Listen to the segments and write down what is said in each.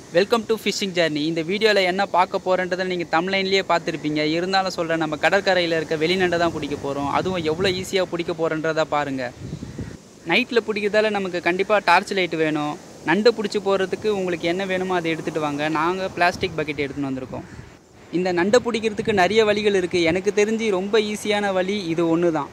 welcome to phishing journey இந்த வீடியோவில் என்ன பார்க்க போகிறன்றதை நீங்கள் தமிழ்லைன்லேயே பார்த்துருப்பீங்க இருந்தாலும் சொல்கிறேன் நம்ம கடற்கரையில் இருக்க வெளிநண்டை தான் பிடிக்க போகிறோம் அதுவும் எவ்வளோ ஈஸியாக பிடிக்க போகிறன்றதை பாருங்கள் நைட்டில் பிடிக்கிறதால நமக்கு கண்டிப்பாக டார்ச் லைட் வேணும் நண்டு பிடிச்சி போகிறதுக்கு உங்களுக்கு என்ன வேணுமோ அதை எடுத்துகிட்டு வாங்க நாங்கள் பிளாஸ்டிக் பக்கெட் எடுத்துன்னு வந்திருக்கோம் இந்த நண்டை பிடிக்கிறதுக்கு நிறைய வழிகள் இருக்குது எனக்கு தெரிஞ்சு ரொம்ப ஈஸியான வழி இது ஒன்று தான்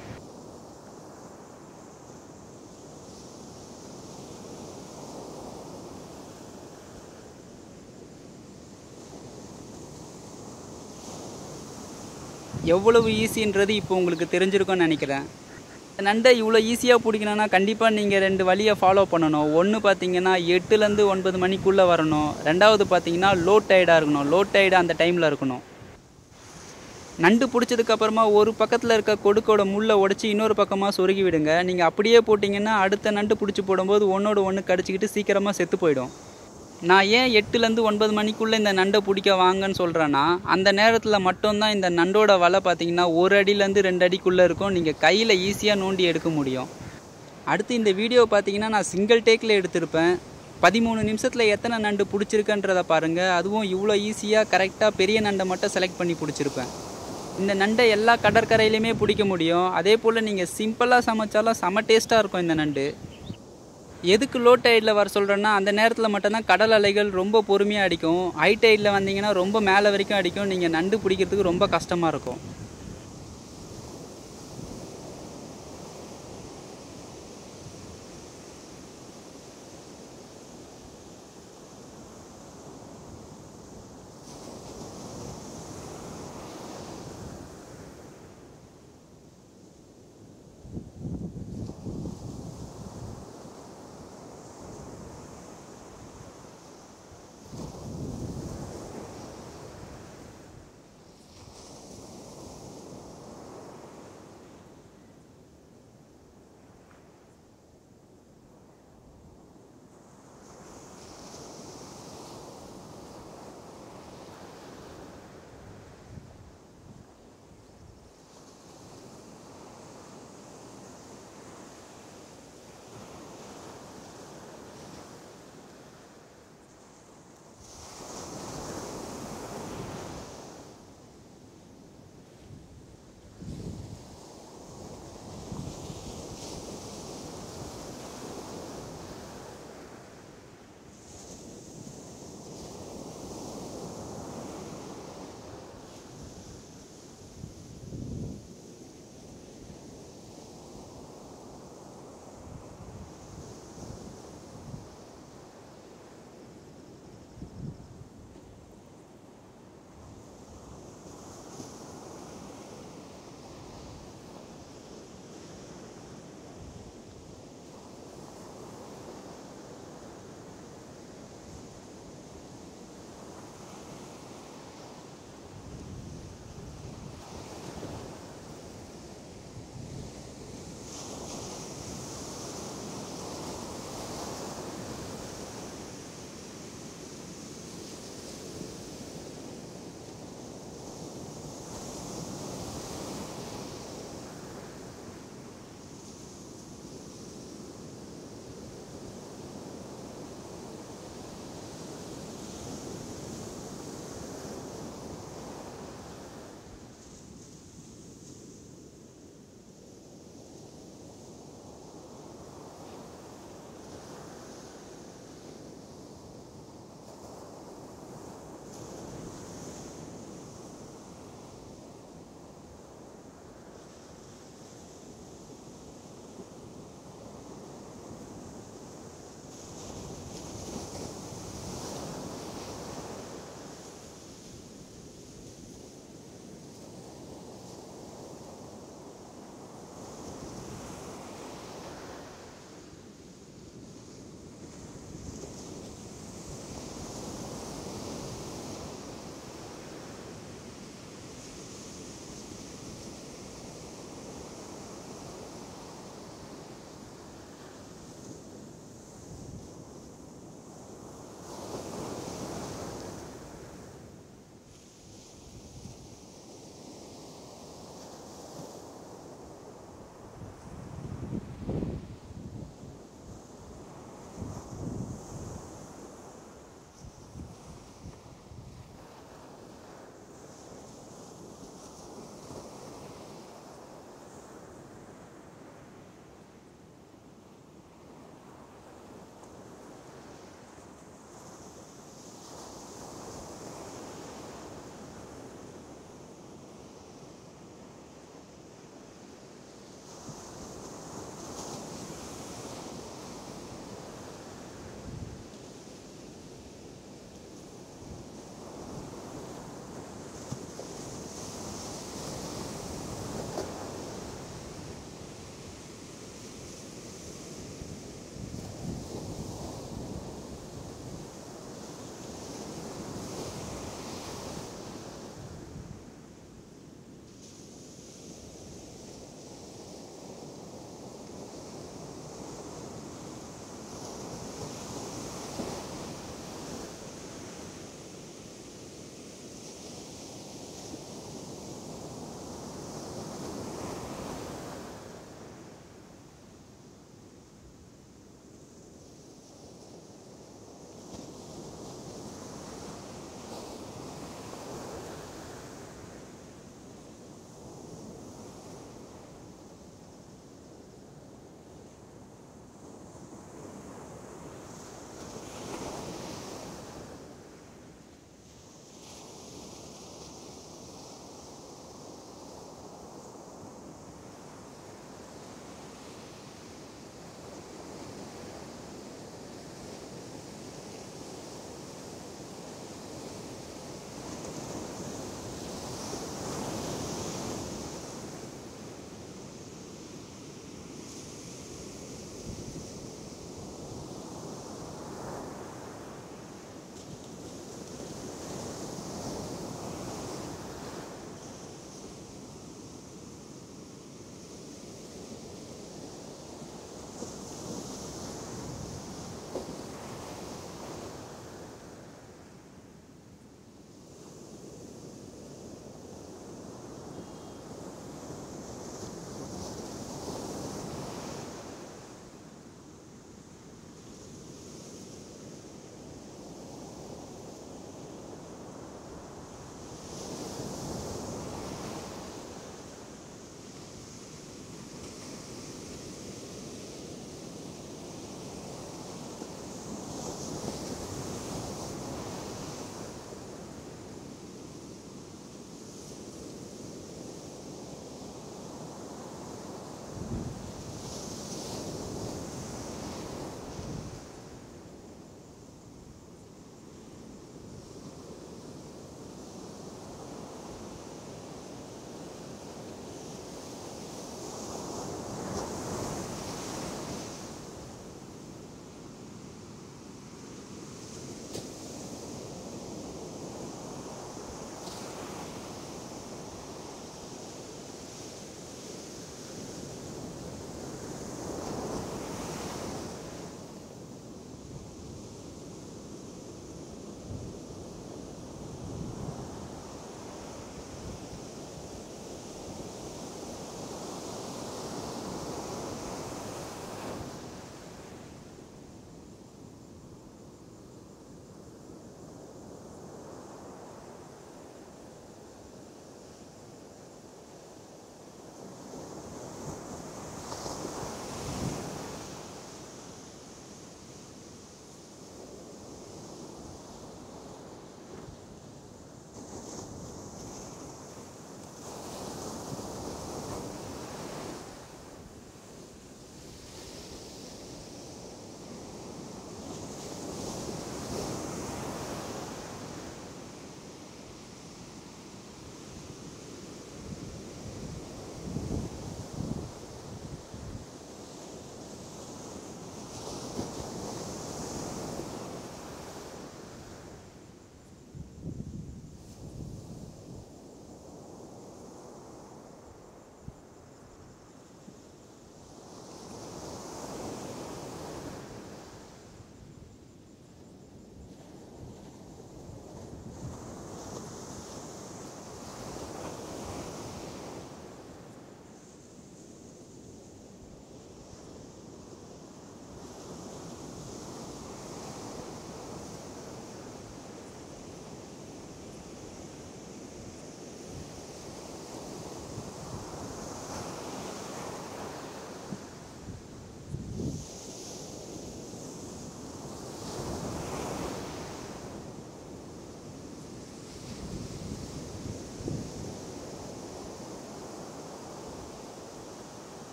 எவ்வளவு ஈஸின்றது இப்போ உங்களுக்கு தெரிஞ்சிருக்கும்னு நினைக்கிறேன் நண்டை இவ்வளோ ஈஸியாக பிடிக்கணும்னா கண்டிப்பாக நீங்கள் ரெண்டு வழியை ஃபாலோ பண்ணணும் ஒன்று பார்த்தீங்கன்னா எட்டுலேருந்து ஒன்பது மணிக்குள்ளே வரணும் ரெண்டாவது பார்த்தீங்கன்னா லோ டைடாக இருக்கணும் லோ டைடு அந்த டைமில் இருக்கணும் நண்டு பிடிச்சதுக்கப்புறமா ஒரு பக்கத்தில் இருக்க கொடுக்கோட முள்ளை உடச்சி இன்னொரு பக்கமாக சொருகி விடுங்க நீங்கள் அப்படியே போட்டிங்கன்னா அடுத்த நண்டு பிடிச்சி போடும்போது ஒன்றோட ஒன்று கடிச்சிக்கிட்டு சீக்கிரமாக செத்து போயிடும் நான் ஏன் எட்டுலேருந்து ஒன்பது மணிக்குள்ளே இந்த நண்டை பிடிக்க வாங்கன்னு சொல்கிறேன்னா அந்த நேரத்தில் மட்டும்தான் இந்த நண்டோட வலை பார்த்தீங்கன்னா ஒரு அடியிலேருந்து ரெண்டு அடிக்குள்ளே இருக்கும் நீங்கள் கையில் ஈஸியாக நோண்டி எடுக்க முடியும் அடுத்து இந்த வீடியோ பார்த்தீங்கன்னா நான் சிங்கிள் டேக்கில் எடுத்திருப்பேன் பதிமூணு நிமிஷத்தில் எத்தனை நண்டு பிடிச்சிருக்கன்றதை பாருங்கள் அதுவும் இவ்வளோ ஈஸியாக கரெக்டாக பெரிய நண்டை மட்டும் செலக்ட் பண்ணி பிடிச்சிருப்பேன் இந்த நண்டை எல்லா கடற்கரையிலையுமே பிடிக்க முடியும் அதே போல் நீங்கள் சிம்பிளாக சமைச்சாலும் செம டேஸ்ட்டாக இருக்கும் இந்த நண்டு எதுக்கு லோ டைடில் வர சொல்கிறேன்னா அந்த நேரத்தில் மட்டும்தான் கடல் அலைகள் ரொம்ப பொறுமையாக அடிக்கும் ஹை டைடில் வந்தீங்கன்னா ரொம்ப மேலே வரைக்கும் அடிக்கும் நீங்கள் நண்டு பிடிக்கிறதுக்கு ரொம்ப கஷ்டமாக இருக்கும்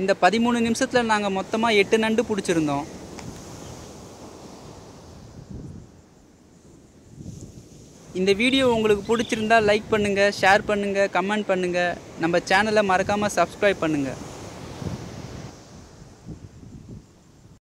இந்த பதிமூணு நிமிஷத்தில் நாங்கள் மொத்தமாக எட்டு நண்டு பிடிச்சிருந்தோம் இந்த வீடியோ உங்களுக்கு பிடிச்சிருந்தா லைக் பண்ணுங்கள் ஷேர் பண்ணுங்கள் கமெண்ட் பண்ணுங்கள் நம்ம சேனலை மறக்காமல் சப்ஸ்கிரைப் பண்ணுங்கள்